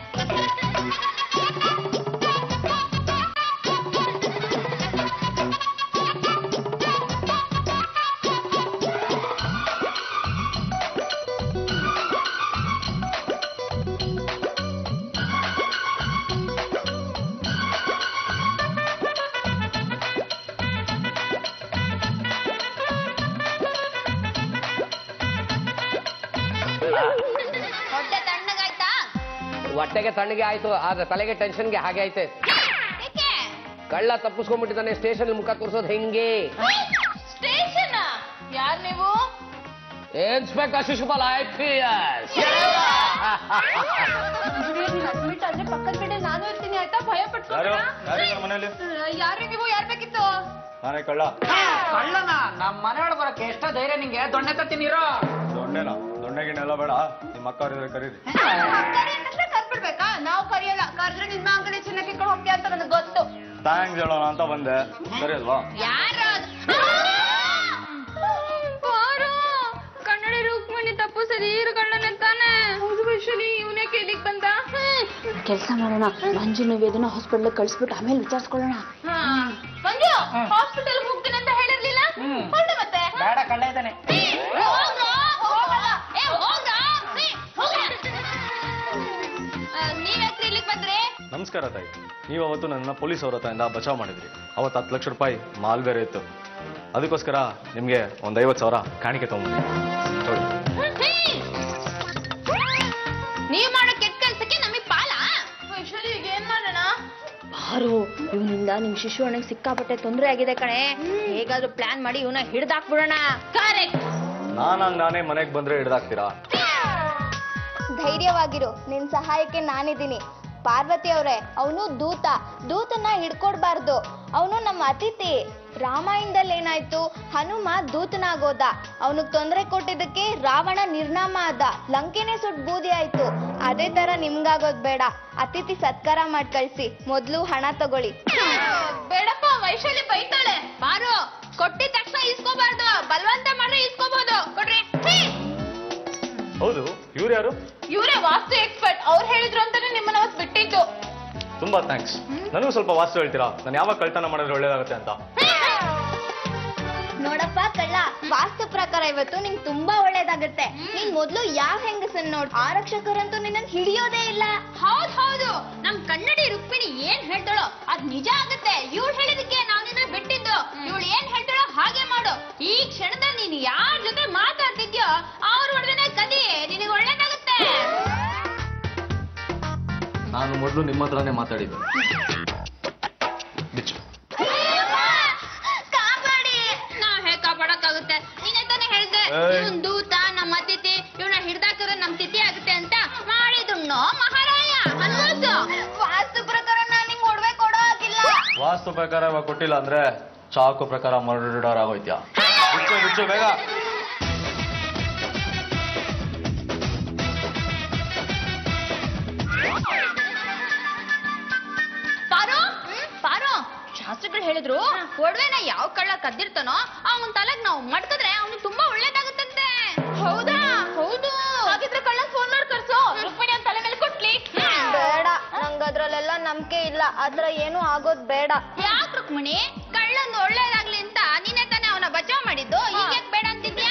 ಹೊಟ್ಟೆ ತಣ್ಣಗಾಯ್ತಾ ಹೊಟ್ಟೆಗೆ ತಣ್ಣಗೆ ಆಯ್ತು ಆದ್ರೆ ತಲೆಗೆ ಟೆನ್ಷನ್ಗೆ ಹಾಗೆ ಐತೆ ಏಕೆ ಕಳ್ಳ ತಪ್ಪಿಸ್ಕೊಂಡ್ಬಿಟ್ಟಿದ್ದಾನೆ ಸ್ಟೇಷನ್ ಮುಖ ತೋರಿಸೋದು ಹೆಂಗೆ ಸ್ಟೇಷನ್ ಯಾರ್ ನೀವು inspector Shishupal I P S admit ಆದ್ರೆ ಪಕ್ಕದ ಕಡೆ ನಾನು ಇರ್ತೀನಿ ಆಯ್ತಾ ಭಯ ಯಾರು ಪಟ್ಕೊಂಡ್ರ ಯಾರು ಮನೇಲಿ ಯಾರು ನೀವು ಯಾರ್ ಬೇಕಿತ್ತು ನಾನೇ ಕಳ್ಳ ಕಳ್ಳನ ನಮ್ಮ ಮನೆಯೊಳಗೆ ಬರಕ್ಕೆ ಎಷ್ಟ ಧೈರ್ಯ ನಿಂಗೆ ದೊಣ್ಣೆ ತತ್ತೀನಿರೋ ದೊಣ್ಣೆನ ದೊಣ್ಣೆ ಗಿಣ್ಣೆ ಎಲ್ಲ ಬೇಡ ನಿಮ್ಮ ಅಕ್ಕ ಅವ್ರಿದ್ರೆ ಕರೀರಿ ಕರಿ ಅಂತಂದ್ರೆ ಕರ್ಬಿಡ್ಬೇಕಾ ನಾವು ಕರಿಯಲ್ಲ ಕರೆದ್ರೆ ನಿಮ್ಮ ಅಂಗಡಿ ಚಿನ್ನಕ್ಕೆ ಇಟ್ಕೊಂಡು ಹೋಗ್ತೀಯ ಅಂತ ನನಗೆ ಗೊತ್ತು ಥ್ಯಾಂಕ್ಸ್ ಹೇಳೋಣ ಅಂತ ಬಂದೆ ಸರಿ ಅಲ್ವಾ ಯಾರು ಕನ್ನಡ ರುಕ್ಮಿಣಿ ತಪ್ಪು ಸರಿ ಇರು ಕಳ್ಳನ ತಾನೆ ಹೌದು ವೈಶಾಲಿ ಇವನೇ ಕೇಳಿಕ್ ಬಂದ ಕೆಲಸ ಮಾಡೋಣ ಮಂಜುನ ವೇದನ ಹಾಸ್ಪಿಟ್ಲ್ ಕಳಿಸ್ಬಿಟ್ಟು ಆಮೇಲೆ ವಿಚಾರಿಸ್ಕೊಳ್ಳೋಣ ಮಂಜು ಹಾಸ್ಪಿಟಲ್ ಹೋಗ್ತೀನಿ ಅಂತ ಹೇಳಿರ್ಲಿಲ್ಲ ಹೊರಡು ಮತ್ತೆ ಬೇಡ ಕಳ್ಳ ಇದ್ದಾನೆ ಹೋಗ್ರೋ, ಹೋಗಲ್ಲ. ಏ, ಹೋಗ್ರೋ, ಏ, ಹೋಗ್ರ. ಆ, ನೀವ್ಯಾಕ್ರಿ ಇಲ್ಲಿಗ್ ಬಂದ್ರಿ ನಮಸ್ಕಾರ ತಾಯಿ ನೀವು ಅವತ್ತು ನನ್ನ ಪೊಲೀಸ್ ಅವ್ರ ಹತ್ರದಿಂದ ಬಚಾವ್ ಮಾಡಿದ್ರಿ ಅವತ್ತು ಹತ್ತು ಲಕ್ಷ ರೂಪಾಯಿ ಮಾಲ್ ಬೇರೆ ಇತ್ತು ಅದಕ್ಕೋಸ್ಕರ ನಿಮಗೆ ಒಂದು ಐವತ್ತು ಸಾವಿರ ಕಾಣಿಕೆ ತಗೊಂಡ್ಬಂದಿ ನೋಡಿ ನೀವ್ ಮಾಡೋ ಕೆಟ್ಟ ಕೆಲ್ಸಕ್ಕೆ ನಮಗ್ ಪಾಲ ವೈಶಾಲಿ ಈಗ ಏನ್ ಮಾಡೋಣ ಬಾರು ಇವನಿಂದ ನಿಮ್ ಶಿಶು ಅಣ್ಣಗೆ ಸಿಕ್ಕಾಪಟ್ಟೆ ತೊಂದರೆ ಆಗಿದೆ ಕಣೆ ಹೇಗಾದ್ರೂ ಪ್ಲಾನ್ ಮಾಡಿ ಇವನ ಹಿಡ್ದಾಕ್ಬಿಡೋಣ ಕರೆಕ್ಟ್ ನಾನಾಗ ನಾನೇ ಮನೆಗೆ ಬಂದ್ರೆ ಹಿಡ್ದಾಕ್ತೀರಾ ಧೈರ್ಯವಾಗಿರು ನಿನ್ ಸಹಾಯಕ್ಕೆ ನಾನಿದ್ದೀನಿ ಪಾರ್ವತಿ ಅವರೇ ಅವನು ದೂತ ದೂತನ ಹಿಡ್ಕೊಡ್ಬಾರ್ದು ಅವನು ನಮ್ಮ ಅತಿಥಿ ರಾಮಾಯಣದಲ್ಲಿ ಏನಾಯ್ತು ಹನುಮ ದೂತನಾಗೋದ ಅವನಿಗೆ ತೊಂದರೆ ಕೊಟ್ಟಿದ್ದಕ್ಕೆ ರಾವಣ ನಿರ್ನಾಮ ಆದ ಲಂಕೆನೇ ಸುಟ್ಟು ಬೂದಿ ಆಯ್ತು ಅದೇ ತರ ನಿಮ್ಗಾಗೋದ್ ಬೇಡ ಅತಿಥಿ ಸತ್ಕಾರ ಮಾಡಿ ಕಳ್ಸಿ ಮೊದ್ಲು ಹಣ ತಗೊಳ್ಳಿ ಬೇಡಪ್ಪ ವೈಶಾಲಿ ಬೈತಾಳೆ ಬಾರು ಕೊಟ್ಟಿದ ತಕ್ಷಣ ಇಸ್ಕೋಬಾರ್ದು ಬಲವಂತ ಮಾಡ್ರೆ ಇಸ್ಕೋಬಹುದು ಕೊಡ್ರಿ ಹೀ. ಹೌದು ಇವ್ರು ಯಾರು ಇವರೇ ವಾಸ್ತು ಎಕ್ಸ್ಪರ್ಟ್ ಅವ್ರು ಹೇಳಿದ್ರು ಅಂತಾನೆ ನಿಮ್ಮನ್ನ ಅವತ್ತು ಬಿಟ್ಟಿದ್ದು ತುಂಬಾ ಥ್ಯಾಂಕ್ಸ್ ನನಗೂ ಸ್ವಲ್ಪ ವಾಸ್ತು ಹೇಳ್ತೀರಾ ನಾನು ಯಾವಾಗ ಕಳ್ತನ ಮಾಡಿದ್ರೆ ಒಳ್ಳೇದಾಗುತ್ತೆ ಅಂತ ನೋಡಪ್ಪ ಕಳ್ಳ ವಾಸ್ತು ಪ್ರಕಾರ ಇವತ್ತು ನಿಂಗ್ ತುಂಬಾ ಒಳ್ಳೇದಾಗತ್ತೆ ನೀನ್ ಮೊದ್ಲು ಯಾವ ಹೆಂಗಸನ್ ನೋಡ್ ಆರಕ್ಷಕರಂತೂ ನಿನ್ನ ಹಿಡಿಯೋದೇ ಇಲ್ಲ ಹೌದ್ ಹೌದು ನಮ್ ಕನ್ನಡಿ ರುಕ್ಮಿಣಿ ಏನ್ ಹೇಳ್ತಾಳೋ ಅದ್ ನಿಜ ಆಗುತ್ತೆ ಇವಳು ಹೇಳಿದಕ್ಕೆ ನಾವ್ ನಿನ್ನ ಬಿಟ್ಟಿದ್ದು ಇವಳು ಏನ್ ಹೇಳ್ತಾಳೋ ಹಾಗೆ ಮಾಡು ಈ ಕ್ಷಣದಲ್ಲಿ ನೀನ್ ಯಾರ ಜೊತೆ ಮಾತಾಡ್ತಿದ್ಯೋ ಅವ್ರ ಹೊಡೆದನೆ ಕದಿ ನಿನಗೆ ಒಳ್ಳೇದಾಗುತ್ತೆ ನಾನು ಮೊದಲು ನಿಮ್ಮ ಹತ್ರನೇ ಮಾತಾಡಿದ್ದು ಬಿಚ್ಚು ಕಾಪಾಡಿ ನಾವ್ ಹೇಗ್ ಕಾಪಾಡಕ್ಕಾಗುತ್ತೆ ನೀನೇ ತಾನೇ ಹೇಳ್ದೆ ಏಯ್. ಇವನ್ ದೂತ ನಮ್ಮ ಅತಿಥಿ ಇವನ ಹಿಡ್ದಾಕಿದ್ರೆ ನಮ್ ತಿಥಿ ಆಗುತ್ತೆ ಅಂತ ಮಾಡಿದುಣ್ಣೋ ಮಹಾರಾಯ ಹನುಮಂತು ವಾಸ್ತು ಪ್ರಕಾರ ನಾನ್ ನಿಂಗ್ ಒಡವೆ ಕೊಡೋ ಹಾಗಿಲ್ಲ ವಾಸ್ತು ಪ್ರಕಾರ ಇವಾಗ ಕೊಟ್ಟಿಲ್ಲ ಅಂದ್ರೆ ಚಾಕು ಪ್ರಕಾರ ಮರ್ಡರ್ ಆಗೋಯ್ತ್ಯಾ ಬಿಚ್ಚು ಬಿಚ್ಚು ಬೇಗ ಪಾರು ಪಾರು ಶಾಸ್ತ್ರಿಗಳು ಹೇಳಿದ್ರು ಒಡವೆನ ಯಾವ ಕಳ್ಳ ಕದ್ದಿರ್ತಾನೋ ಅವನ್ ತಲೆಗ್ ನಾವು ಮಡ್ಕದ್ರೆ ಅವ್ನಿಗೆ ತುಂಬಾ ಒಳ್ಳೇದಾಗುತ್ತಂತೆ ಹೌದಾ ಹೌದು ಹಾಗಿದ್ರೆ ಕಳ್ಳ ಫೋನ್ ಮಾಡಿ ಕರ್ಸು ರುಕ್ಮಿಣಿ ಅಂತ ತಲೆ ಮೇಲೆ ಕೊಟ್ಲಿ ಬೇಡ ನಂಗ್ ಅದ್ರಲ್ಲೆಲ್ಲ ನಂಬಿಕೆ ಇಲ್ಲ ಆತರ ಏನು ಆಗೋದ್ ಬೇಡ ಯಾಕ್ ರುಕ್ಮಿಣಿ ಕಳ್ಳಂದು ಒಳ್ಳೇದಾಗ್ಲಿ ಅಂತ ನೀನೇ ತಾನೇ ಅವನ ಬಚಾವ್ ಮಾಡಿದ್ದು ಈಗ ಬೇಡ ಅಂತಿದ್ಯಾ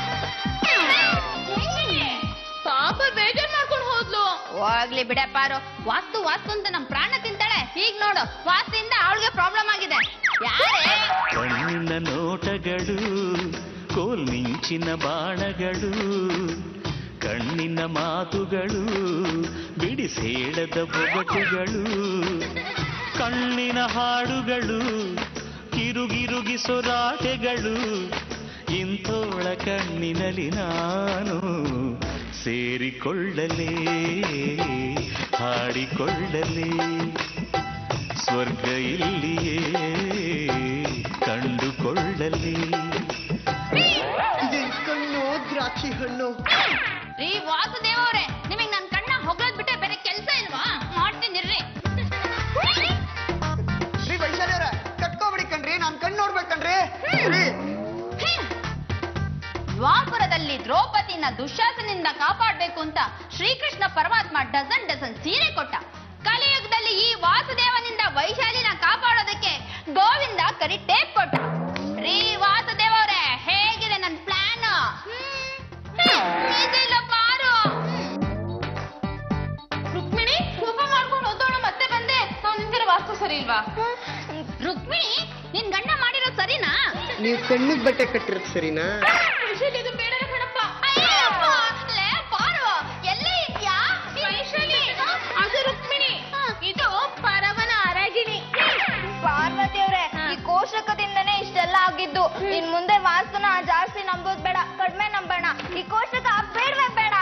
ಪಾಪ ಬೇಜಾರ್ ಮಾಡ್ಕೊಂಡು ಹೋದ್ಲು ಹೋಗ್ಲಿ ಬಿಡೆ ಪಾರು ವಾಸ್ತು ವಾಸ್ತು ಅಂತ ನಮ್ ಪ್ರಾಣ ತಿಂತಾಳೆ ಈಗ ನೋಡು ವಾಸ್ತಿಯಿಂದ ಅವಳಿಗೆ ಪ್ರಾಬ್ಲಮ್ ಆಗಿದೆ ಯಾರೇ ಕಣ್ಣಿನ ನೋಟಗಳು ಕೋಲ್ಮಿಂಚಿನ ಬಾಣಗಳು ಕಣ್ಣಿನ ಮಾತುಗಳು ಬಿಡಿಸೇಳದ ಬೊಗಟುಗಳು ಕಣ್ಣಿನ ಹಾಡುಗಳು ಕಿರುಗಿರುಗಿಸೊರಾಟೆಗಳು ಇಂಥೋಳ ಕಣ್ಣಿನಲ್ಲಿ ನಾನು ಸೇರಿಕೊಳ್ಳಲೇ ಹಾಡಿಕೊಳ್ಳಲೇ ಸ್ವರ್ಗ ಇಲ್ಲಿಯೇ ಕಂಡುಕೊಳ್ಳಲಿ ದ್ರಾಕ್ಷಿ ಹಣ್ಣು ರೀ ವಾಸುದೇವ್ ಅವ್ರೆ ನಿಮಗ್ ನನ್ ಕಣ್ಣ ಹೊಗಳದ್ ಬಿಟ್ಟೆ ಬೇರೆ ಕೆಲ್ಸ ಇಲ್ವಾ ಮಾಡ್ತೀನಿ ರೀ ರೀ ವೈಶಾಲಿ ಅವ್ರ ಕಟ್ಕೋಬಿಡಿ ಕಣ್ರಿ ನಾನ್ ಕಣ್ ನೋಡ್ಬೇಕಣ್ರಿ ರೀ ದ್ವಾಪುರದಲ್ಲಿ ದ್ರೌಪದಿನ ದುಶ್ಯಾಸನಿಂದ ಕಾಪಾಡ ಕಾಪಾಡ್ಬೇಕು ಅಂತ ಶ್ರೀಕೃಷ್ಣ ಪರಮಾತ್ಮ ಡಜನ್ ಡಜನ್ ಸೀರೆ ಕೊಟ್ಟ ಕಲಿಯುಗದಲ್ಲಿ ಈ ವಾಸುದೇವನಿಂದ ವೈಶಾಲಿನ ಕಾಪಾಡೋದಕ್ಕೆ ಗೋವಿಂದ ಕರಿ ಟೇಪ್ ಕೊಟ್ಟ ರೀ ವಾಸುದೇವ ಅವರೇ ಹೇಗಿದೆ ನನ್ ಪ್ಲಾನ್ ಇದಿಲ್ಲ ಪಾರು ರುಕ್ಮಿಣಿ ಕೋಪ ಮಾಡ್ಕೊಂಡು ಓದೋಣ ಮತ್ತೆ ಬಂದೆ ನಾವು ನಿಂತಿರೋ ವಾಸ್ತು ಸರಿ ಇಲ್ವಾ ರುಕ್ಮಿಣಿ ನಿನ್ ಗಂಡ ಮಾಡಿರೋ ಸರಿನಾ ನೀವು ಕಣ್ಣಿಗೆ ಬಟ್ಟೆ ಕಟ್ಟಿರೋದು ಸರಿನಾ ವೈಶಾಲಿ ಇದು ಬೇಡ ಕಣಪ್ಪ ಅಯ್ಯಪ್ಪ, ಲೇ ಪಾರು ಎಲ್ಲೇ ಇದ್ಯಾ ವೈಶಾಲಿ ಅದು ರುಕ್ಮಿಣಿ ಇದು ಪರವನ ಅರಗಿಣಿ ಪಾರ್ವತಿ ಅವ್ರೆ ಈ ಕೋಶಕದಿಂದನೇ ಇಷ್ಟೆಲ್ಲ ಆಗಿದ್ದು ಇನ್ ಮುಂದೆ ವಾಸ್ತುನ ಜಾಸ್ತಿ ನಂಬೋದ್ ಬೇಡ ಕಡಿಮೆ ನಂಬೋಣ ಈ ಕೋಶಕ ಬೇಡವೇ ಬೇಡ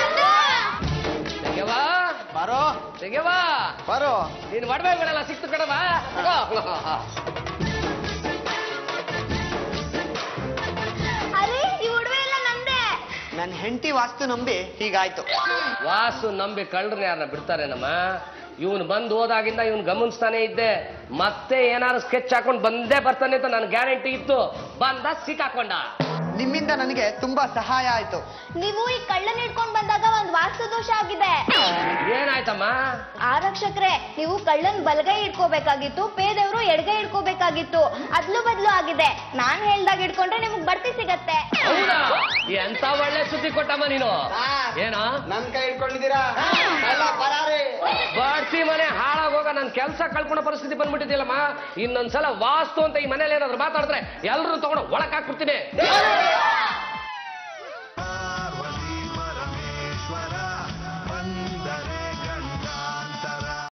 ತೆಗೆವಾ ಬಾರೋ ತೆಗೆವಾ ಬಾರೋ ನೀನ್ ಒಡವೆಗಳೆಲ್ಲ ಸಿಕ್ತು ಕಣವ ಅರೆ ಈ ಉಡುವೆ ಎಲ್ಲ ನಂದೇ ನನ್ನ ಹೆಂಡತಿ ವಾಸ್ತು ನಂಬಿ ಹೀಗಾಯ್ತು ವಾಸು ನಂಬಿ ಕಳ್ಳರನ್ನ ಯಾರನ್ನ ಬಿಡ್ತಾರೆ ನಮ್ಮ ಇವನು ಬಂದು ಹೋದಾಗಿಂದ ಇವನು ಗಮನಿಸ್ತಾನೆ ಇದ್ದೆ ಮತ್ತೆ ಏನಾದ್ರು ಸ್ಕೆಚ್ ಹಾಕೊಂಡು ಬಂದೇ ಬರ್ತಾನೆ ಅಂತ ನನ್ ಗ್ಯಾರಂಟಿ ಇತ್ತು ಬಂದ ಸಿಕ್ಕಾಕೊಂಡ ನಿಮ್ಮಿಂದ ನನಗೆ ತುಂಬಾ ಸಹಾಯ ಆಯ್ತು ನೀವು ಈ ಕಳ್ಳನ್ ಹಿಡ್ಕೊಂಡ್ ಬಂದಾಗ ಒಂದ್ ವಾಸ್ತು ದೋಷ ಆಗಿದೆ ಏನಾಯ್ತಮ್ಮ ಆರಕ್ಷಕ್ರೆ ನೀವು ಕಳ್ಳನ್ ಬಲಗೈ ಇಟ್ಕೋಬೇಕಾಗಿತ್ತು ಪೇದೆವರು ಎಡಗೈ ಇಟ್ಕೋಬೇಕಾಗಿತ್ತು ಅದ್ಲು ಬದ್ಲು ಆಗಿದೆ ನಾನ್ ಹೇಳ್ದಾಗ ಇಟ್ಕೊಂಡ್ರೆ ನಿಮಗ್ ಬಡ್ತಿ ಸಿಗತ್ತೆ ಹೌದಾ ಎಂತ ಒಳ್ಳೆ ಸುದ್ದಿ ಕೊಟ್ಟಮ್ಮ ನೀನು ಏನೋ ನನ್ ಕೈ ಇಟ್ಕೊಂಡಿದ್ದೀರಾ ಎಲ್ಲ ಪರಾರಿ ಬಡ್ತಿ ಮನೆ ಹಾಳಾಗೋಗ ನನ್ ಕೆಲಸ ಕಳ್ಕೊಳ್ಳೋ ಪರಿಸ್ಥಿತಿ ಬಂದ್ಬಿಟ್ಟಿದ್ದಿಲ್ಲಮ್ಮ ಇನ್ನೊಂದ್ಸಲ ವಾಸ್ತು ಅಂತ ಈ ಮನೇಲಿ ಏನಾದ್ರು ಮಾತಾಡಿದ್ರೆ ಎಲ್ರು ತಗೊಂಡು ಒಳಕ್ ಹಾಕ್ಬಿಡ್ತೀನಿ